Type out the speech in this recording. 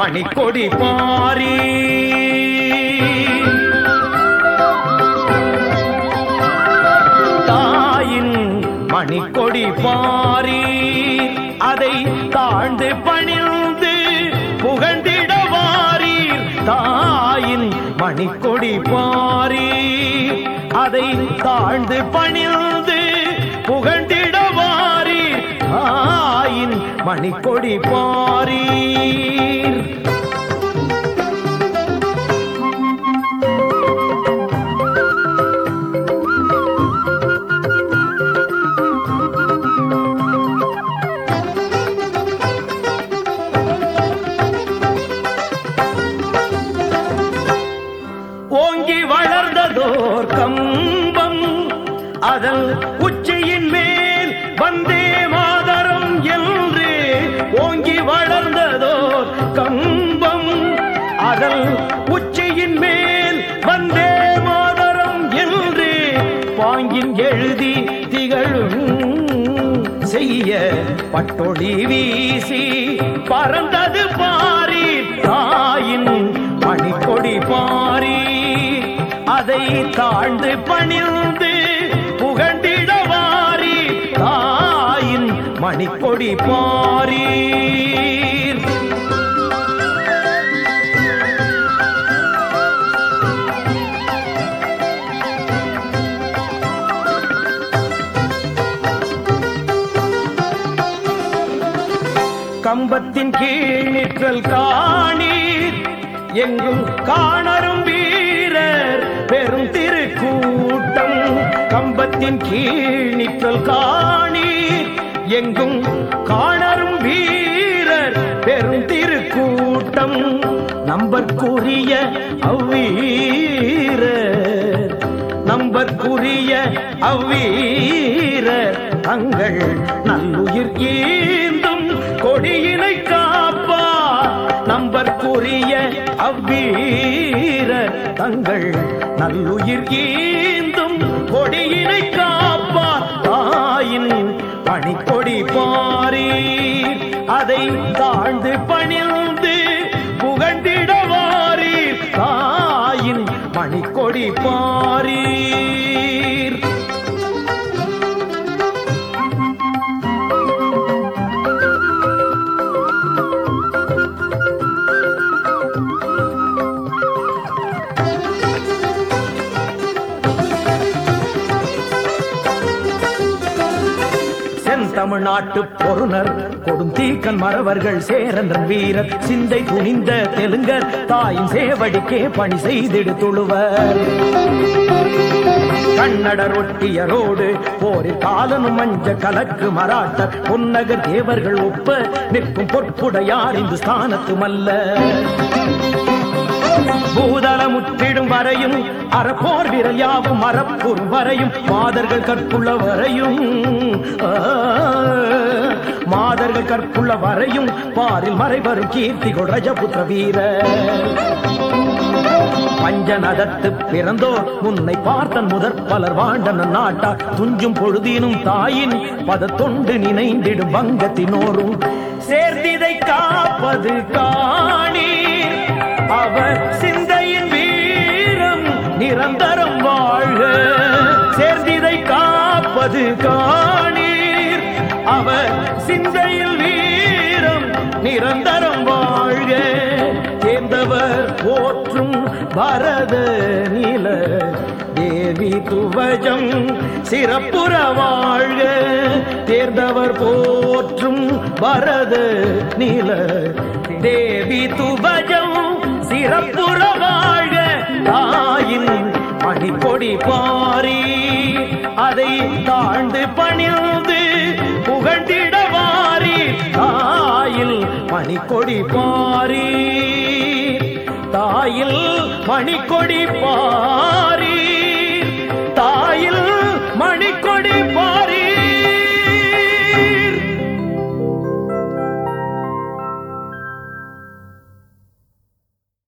மணிக்கொடி பாரி தாயின் மணிக்கொடி பாரி அதை தாழ்ந்து பணிந்து புகழ்ந்திடவாரீர் தாயின் மணிக்கொடி பாரி அதை தாழ்ந்து பணிந்து புகழ்ந்திடவாரீர் தாயின் மணிக்கொடி பாரீர் ஓங்கி வளர்ந்ததோர் கம்பம் அதன் உச்சியின் மேல் வந்தே மாதரம் என்று ஓங்கி வளர்ந்ததோர் கம்பம் அதன் உச்சியின் மேல் வந்தே மாதரம் என்று பாங்கின் எழுதி திகழும் செய்ய பட்டொளி வீசி பறந்தது பாரி தாயின் மணிக்கொடி பாரி அதை தாழ்ந்து பணிந்து புகண்டிடவாரி தாயின் மணிக்கொடி பாரீர் கம்பத்தின் கீழ் நிற்றல் காணீர் எங்கும் காணரும் வீரர் பெரும் திருக்கூட்டம் கம்பத்தின் கீழ் நிற்றல் காணீர் எங்கும் காணரும் வீரர் பெரும் திருக்கூட்டம் நம்பற்குரிய அவ்வீரர் நம்பற்குரிய அவ்வீரர் தங்கள் நல்லுயிர் ஈந்தும் கொடியினை காப்பார் நம்பற்குரிய அவ்வீரர் தங்கள் நல்லுயிர் ஈந்தும் கொடியினை காப்பார் தாயின் பணிக்கொடி பாரீர் அதை தாழ்ந்து பணிந்து புகண்டிடவாரீர் தாயின் மணிக்கொடி பாரீர் செந்தமிழ்நாட்டு பொருணர் கொடுந்தீக்கன் மறவர்கள் சேரன்றன் வீரர் சிந்தை துணிந்த தெலுங்கர் தாயின் சேவடிக்கே பணி செய்திடு துளுவர் கண்ணடர் ஒட்டியரோடு போரில் காலனும் மஞ்ச கலக்கு மராட்டர் பொன்னகர் தேவர்கள் ஒப்ப நிற்கும் பொற்புடையார் இந்து ஸ்தானத்து மல்ல பூதளமுற்றிடும் வரையும் அறப்போர் விரல் யாவும் மரப்புர் வரையும் மாதர்கள் கற்புள்ள வரையும் ஆ, மாதர்கள் கற்புள்ள வரையும் பாரில் மறைவரும் கீர்த்திகள் ரஜபுத்திர வீர பஞ்சநதத்து பிறந்தோர் முன்னை பார்த்தன் முதற் பலர் வாண்டன நாட்டா துஞ்சும் பொழுதினும் தாயின் பதத்தொண்டு நினைந்திடும் வங்கத்தினோரும் சேர்ந்திதை காப்பது காணீர் அவர் சிந்தையின் வீரம் நிரந்தரம் வாழ்க சேர்ந்திதை காப்பது காணீர் அவர் சிந்தையில் வீரம் நிரந்தரம் வாழ்க சேர்ந்தவர் போற்றும் பரத நில தேவி துவஜம் சிறப்புற வாழ்க தேர்ந்தவர் போற்றும் பரத நில தேவி துவஜம் சிறப்புற வாழ்க தாயின் மணிக்கொடி பாரி அதை தாழ்ந்து பணிந்து புகழ்ந்திடவாரி தாயில் மணிக்கொடி பாரி தாயில் மணிக்கொடி பாரி